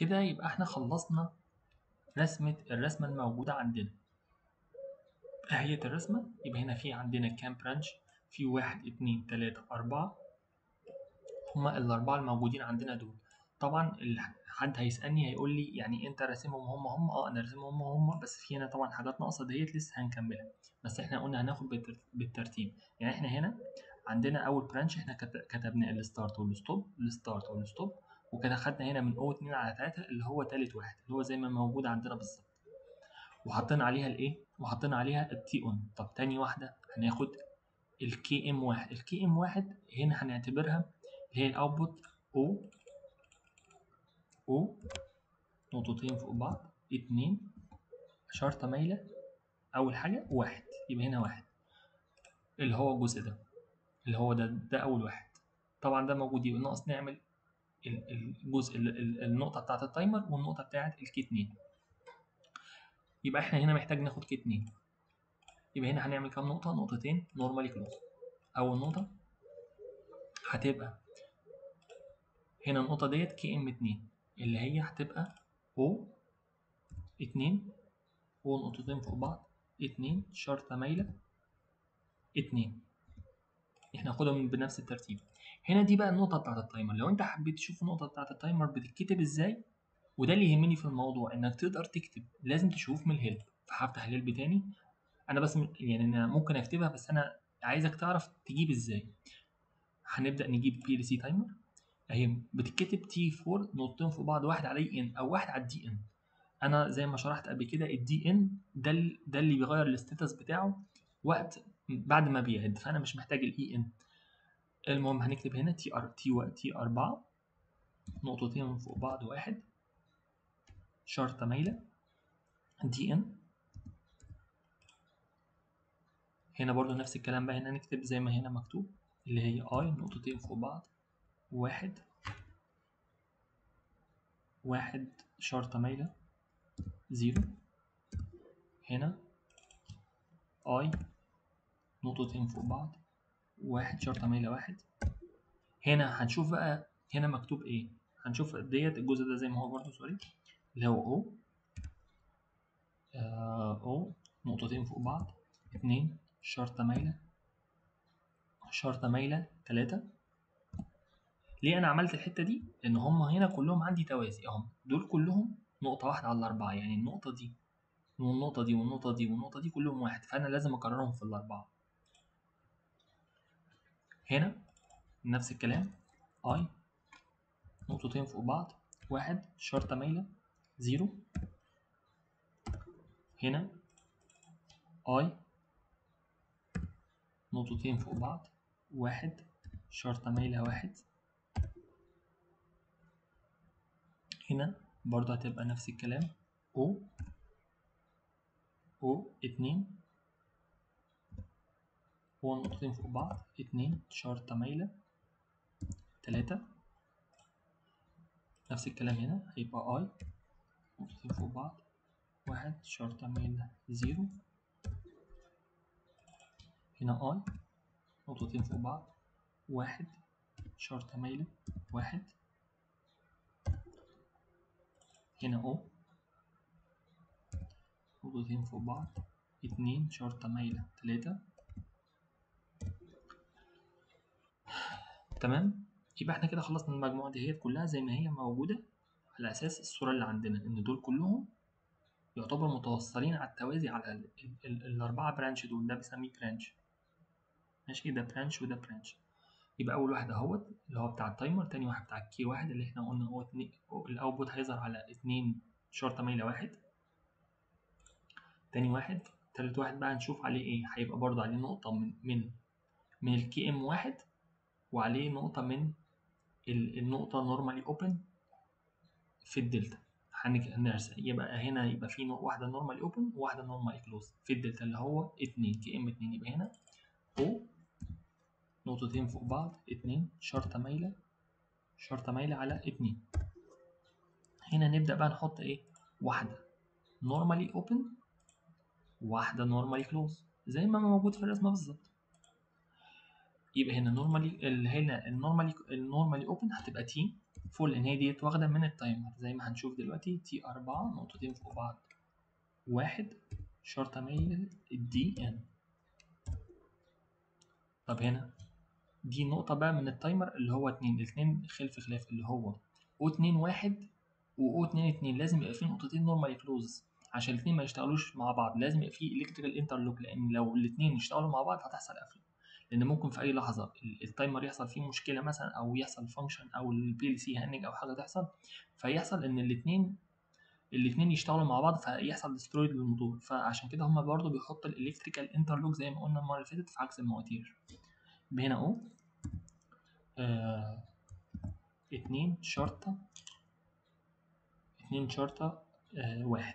كده يبقى احنا خلصنا رسمة الرسمة الموجودة عندنا اهية الرسمة يبقى هنا في عندنا كام برانش في واحد اتنين تلاتة أربعة هما الأربعة الموجودين عندنا دول طبعا ال- حد هيسألني هيقول لي يعني انت راسمهم هم هم اه انا راسمهم هم هم بس في هنا طبعا حاجات ناقصة ديت لسه هنكملها بس احنا قلنا هناخد بالتر- بالترتيب يعني احنا هنا عندنا اول برانش احنا كت- كتبنا الستارت والستوب الستارت والستوب وكده خدنا هنا من او 2 على 3 اللي هو تالت واحد اللي هو زي ما موجود عندنا بالظبط وحطينا عليها الايه وحطينا عليها التي اون طب تاني واحده هناخد الكي ام واحد الكي ام واحد هنا هنعتبرها اللي هي الاوتبوت او او نقطتين فوق بعض اتنين شرطة مايلة أول حاجة واحد يبقى هنا واحد اللي هو الجزء ده اللي هو ده ده أول واحد طبعا ده موجود يبقى ناقص نعمل ال- الجزء ال- ال- النقطة بتاعة التايمر والنقطة بتاعة الكي اتنين يبقى احنا هنا محتاج ناخد كي اتنين يبقى هنا هنعمل كام نقطة؟ نقطتين نورمالي كلوز أول نقطة هتبقى هنا النقطة ديت كي ام اتنين اللي هي هتبقى او اتنين ونقطتين فوق بعض اتنين شرطة مايلة اتنين احنا هناخدهم بنفس الترتيب هنا دي بقى النقطة بتاعت التايمر لو انت حبيت تشوف النقطة بتاعت التايمر بتتكتب ازاي وده اللي يهمني في الموضوع انك تقدر تكتب لازم تشوف من الهيلب فهفتح الهيلب تاني انا بس م- يعني انا ممكن اكتبها بس انا عايزك تعرف تجيب ازاي هنبدأ نجيب بي ال سي تايمر اهي بتتكتب تي 4 نقطتين فوق بعض واحد على اي ان او واحد على الدي ان انا زي ما شرحت قبل كده الدي ان ده ال- ده اللي بيغير الاستاتس بتاعه وقت بعد ما بيعد فانا مش محتاج الاي ان المهم هنكتب هنا تي ار تي و تي 4 نقطتين فوق بعض واحد شرطة مايلة دي ان هنا برضو نفس الكلام بقى هنا نكتب زي ما هنا مكتوب اللي هي اي نقطتين فوق بعض واحد واحد شرطة مايلة زيرو هنا اي نقطتين فوق بعض واحد شرطة مايلة واحد هنا هنشوف بقى هنا مكتوب ايه هنشوف ديت الجزء ده زي ما هو برضو سوري اللي هو او آه او نقطتين فوق بعض اتنين شرطة مايلة شرطة مايلة تلاتة ليه أنا عملت الحتة دي؟ لأن هما هنا كلهم عندي توازي أهم دول كلهم نقطة واحدة على الأربعة يعني النقطة دي والنقطة دي والنقطة دي والنقطة دي كلهم واحد فأنا لازم أكررهم في الأربعة هنا نفس الكلام اي نقطتين فوق بعض واحد شرطة مايلة زيرو هنا اي نقطتين فوق بعض واحد شرطة مايلة واحد هنا برضه هتبقى نفس الكلام او او اتنين هو نقطتين فوق بعض اتنين شرطة مايلة تلاتة نفس الكلام هنا هيبقى اي نقطتين فوق بعض واحد شرطة مايلة زيرو هنا اي نقطتين فوق بعض واحد شرطة مايلة واحد هنا او نقطتين فوق بعض اتنين شرطة مايلة تلاتة تمام يبقى احنا كده خلصنا المجموعة ديت كلها زي ما هي موجودة على أساس الصورة اللي عندنا إن دول كلهم يعتبر متوصلين على التوازي على ال ال ال الأربعة برانش دول ده بنسميه برانش ماشي ده برانش وده برانش يبقى أول واحد أهوت اللي هو بتاع التايمر تاني واحد بتاع الكي واحد اللي احنا قلنا هو اتنين الأوتبوت هيظهر على اتنين شرطة مايلة واحد تاني واحد تالت واحد بقى هنشوف عليه ايه هيبقى برضه عليه نقطة من من من الكي ام واحد وعليه نقطة من ال- النقطة نورمالي اوبن في الدلتا هنك- هنرسم يبقى هنا يبقى في نق- واحدة نورمالي اوبن وواحدة نورمالي كلوز في الدلتا اللي هو اتنين كي ام اتنين يبقى هنا او نقطتين فوق بعض اتنين شرطة مايلة شرطة مايلة على اتنين هنا نبدأ بقى نحط ايه واحدة نورمالي اوبن واحدة نورمالي كلوز زي ما موجود في الرسمة بالظبط يبقى هنا نورمالي اللي هنا النورمالي النورمالي اوبن هتبقى تي فوق لان هي ديت واخده من التايمر زي ما هنشوف دلوقتي تي أربعة نقطتين فوق بعض واحد شرطة ميل الدي ان طب هنا دي نقطة بقى من التايمر اللي هو اتنين الاتنين خلف خلاف اللي هو او اتنين واحد و او اتنين اتنين لازم يبقى في نقطتين نورمالي كلوز عشان الاتنين ما يشتغلوش مع بعض لازم يبقى في الكتريكال انترلوك لان لو الاتنين يشتغلوا مع بعض هتحصل قفله لان ممكن في اي لحظه التايمر يحصل فيه مشكله مثلا او يحصل فانكشن او البي ال سي هنج او حاجه تحصل فيحصل ان الاتنين الاتنين يشتغلوا مع بعض فيحصل ديسترويد للموتور فعشان كده هما برضو بيحطوا الالكتريكال انترلوك زي ما قلنا المره اللي فاتت في عكس المواتير هنا اهو آه اتنين شرطة اتنين شرطة آه واحد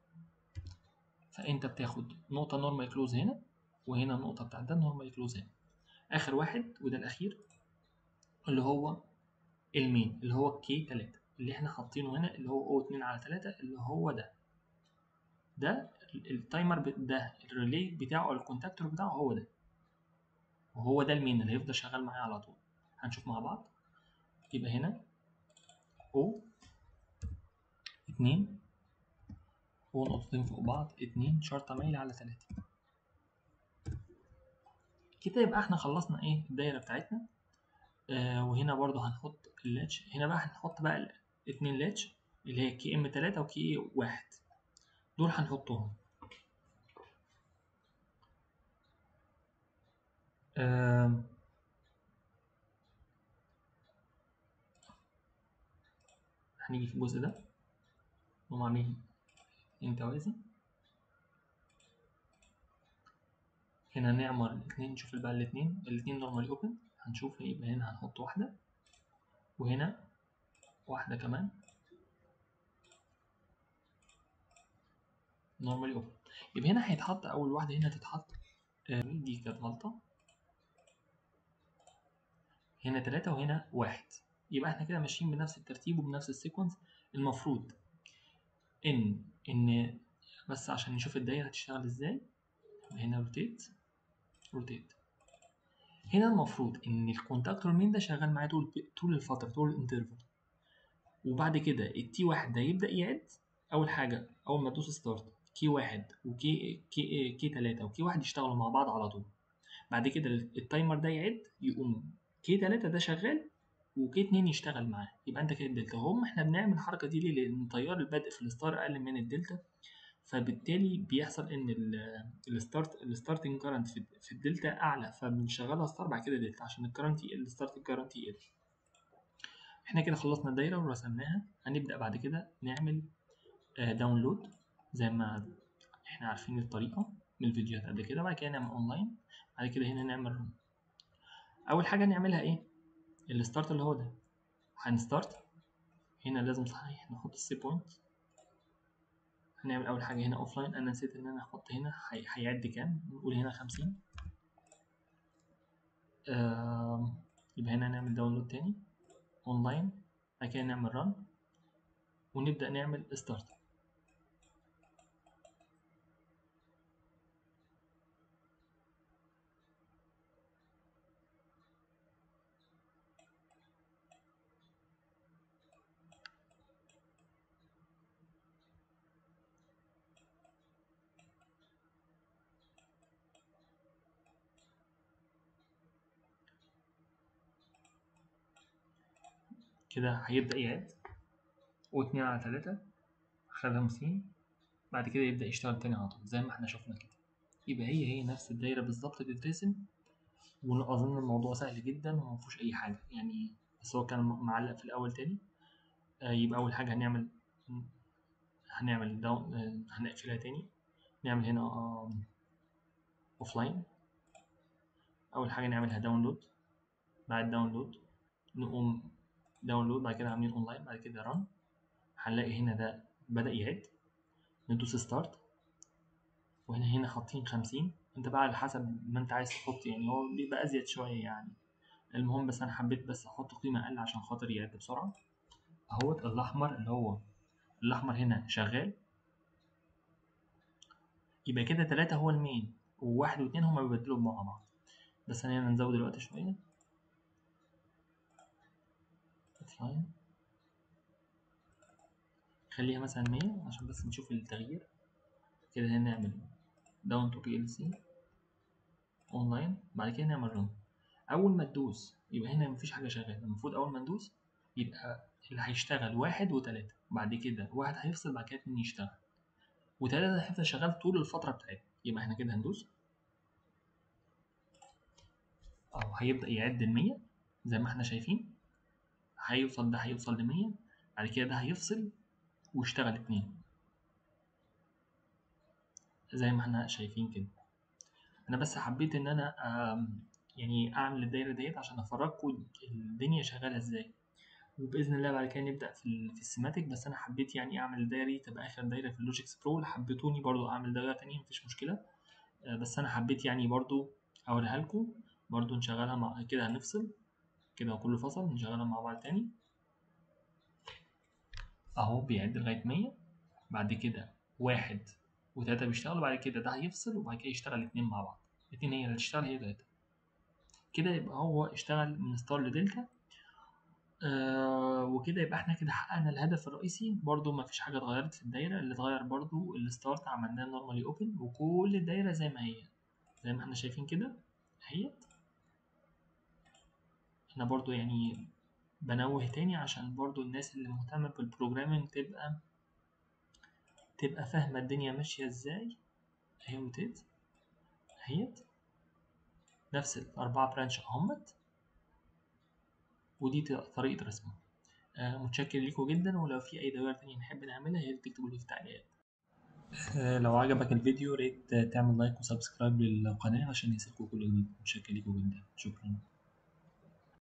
فانت بتاخد نقطة نورمال كلوز هنا وهنا النقطة بتاعت ده نورمال كلوز هنا آخر واحد وده الأخير اللي هو المين اللي هو كي تلاتة اللي احنا حاطينه هنا اللي هو او اتنين على تلاتة اللي هو ده ده التايمر ده الريلي بتاعه او الكونتاكتور بتاعه هو ده وهو ده المين اللي هيفضل شغال معايا على طول هنشوف مع بعض يبقى هنا او اتنين هو نقطتين فوق بعض اتنين شرطة مايلة على تلاتة كده يبقى احنا خلصنا ايه الدايرة بتاعتنا آه وهنا برضو هنحط اللاتش هنا بقى هنحط بقى اتنين لاتش اللي هي كي ام تلاتة وكي واحد دول هنحطهم آه هنيجي في الجزء ده نقوم عاملين اتنين توازي هنا نعمل الاتنين نشوف بقى الاتنين الاتنين نورمالي اوبن هنشوف يبقى هنا هنحط واحدة وهنا واحدة كمان نورمالي اوبن يبقى هنا هيتحط أول واحدة هنا تتحط آه دي كانت غلطة هنا تلاتة وهنا واحد يبقى احنا كده ماشيين بنفس الترتيب وبنفس السيكونس المفروض ان ان بس عشان نشوف الدايره هتشتغل ازاي هنا روتيت روتيت هنا المفروض ان الكونتاكتور مين ده شغال معايا طول طول الفتره طول الانترفال وبعد كده التي واحد ده يبدا يعد اول حاجه اول ما تدوس ستارت كي واحد وكي كي كي تلاتة وكي واحد يشتغلوا مع بعض على طول بعد كده التايمر ده يعد يقوم كي تلاتة ده شغال وكي اتنين يشتغل معاه يبقى انت كده الدلتا هم احنا بنعمل الحركه دي ليه لان تيار البدء في الستار اقل من الدلتا فبالتالي بيحصل ان الستارت الستارتنج كارنت في الدلتا اعلى فبنشغلها ستار بعد كده دلتا عشان الكرنت يقل الستارتنج كارنت يقل احنا كده خلصنا الدايره ورسمناها هنبدا بعد كده نعمل داونلود زي ما احنا عارفين الطريقه من الفيديوهات قبل كده بعد كده نعمل اونلاين بعد كده هنا نعمل اول حاجه نعملها ايه الستارت اللي هو ده هنستارت هنا لازم صحيح نحط السي بوينت هنعمل اول حاجه هنا اوف لاين انا نسيت ان انا احط هنا هيعد كام نقول هنا خمسين آه يبقى هنا نعمل داونلود تاني اونلاين بعد كده نعمل ران ونبدا نعمل ستارت كده هيبدأ يعد واتنين على تلاتة خد خمسين بعد كده يبدأ يشتغل تاني على طول زي ما احنا شفنا كده يبقى هي هي نفس الدايرة بالظبط بتترسم وأظن الموضوع سهل جدا ومفيهوش أي حاجة يعني بس هو كان معلق في الأول تاني آه يبقى أول حاجة هنعمل هنعمل داون آه هنقفلها تاني نعمل هنا آه أوفلاين أول حاجة نعملها داونلود بعد داونلود نقوم داونلود بعد كده عاملين اونلاين بعد كده ران هنلاقي هنا ده بدأ يعد ندوس ستارت وهنا هنا حاطين خمسين انت بقى على حسب ما انت عايز تحط يعني هو بيبقى ازيد شوية يعني المهم بس انا حبيت بس احط قيمة اقل عشان خاطر يعد بسرعة اهوت الاحمر اللي هو الاحمر هنا شغال يبقى كده تلاتة هو المين وواحد واتنين هما بيبدلوا مع بعض بس هنا نزود الوقت شوية لاين خليها مثلا 100 عشان بس نشوف التغيير كده هنا نعمل داون تو بي ال سي اونلاين بعد كده نعمل رن اول ما تدوس يبقى هنا مفيش حاجه شغاله المفروض اول ما ندوس يبقى اللي هيشتغل واحد وتلاتة بعد كده واحد هيفصل بعد كده اتنين يشتغل وتلاتة هيفضل شغال طول الفترة بتاعتنا يبقى احنا كده هندوس اهو هيبدأ يعد المية زي ما احنا شايفين هيوصل ده هيوصل لمية بعد كده ده هيفصل ويشتغل اتنين زي ما احنا شايفين كده انا بس حبيت ان انا آم، يعني اعمل الدايره ديت عشان افرجكم الدنيا شغاله ازاي وباذن الله بعد كده نبدا في ال- في السيماتيك بس انا حبيت يعني اعمل الدايره دي تبقى اخر دايره في اللوجيكس برو اللي حبيتوني برضو اعمل دايره تانية مفيش مشكله آه، بس انا حبيت يعني برضو اوريها لكم برضو نشغلها مع كده هنفصل كده كله فصل نشغلها مع بعض تاني اهو بيعد لغايه 100 بعد كده واحد وتلاتة بيشتغلوا بعد كده ده هيفصل وبعد كده يشتغل اتنين مع بعض اتنين هي اللي تشتغل هي تلاتة كده يبقى هو اشتغل من ستار لدلتا آه وكده يبقى احنا كده حققنا الهدف الرئيسي برضو ما فيش حاجة اتغيرت في الدايرة اللي اتغير برضو الستارت عملناه نورمالي اوبن وكل الدايرة زي ما هي زي ما احنا شايفين كده اهيت انا برضو يعني بنوه تاني عشان برضو الناس اللي مهتمة بالبروجرامينج تبقى تبقى فاهمة الدنيا ماشية ازاي اهي روتيت اهيت نفس الأربعة برانش اهمت ودي ط- طريقة رسمها آه متشكر ليكم جدا ولو في أي دوائر تانية نحب نعملها يا ريت تكتبوا لي في التعليقات آه لو عجبك الفيديو يا ريت تعمل لايك وسبسكرايب للقناة عشان يصلكوا كل جديد متشكر ليكم جدا شكرا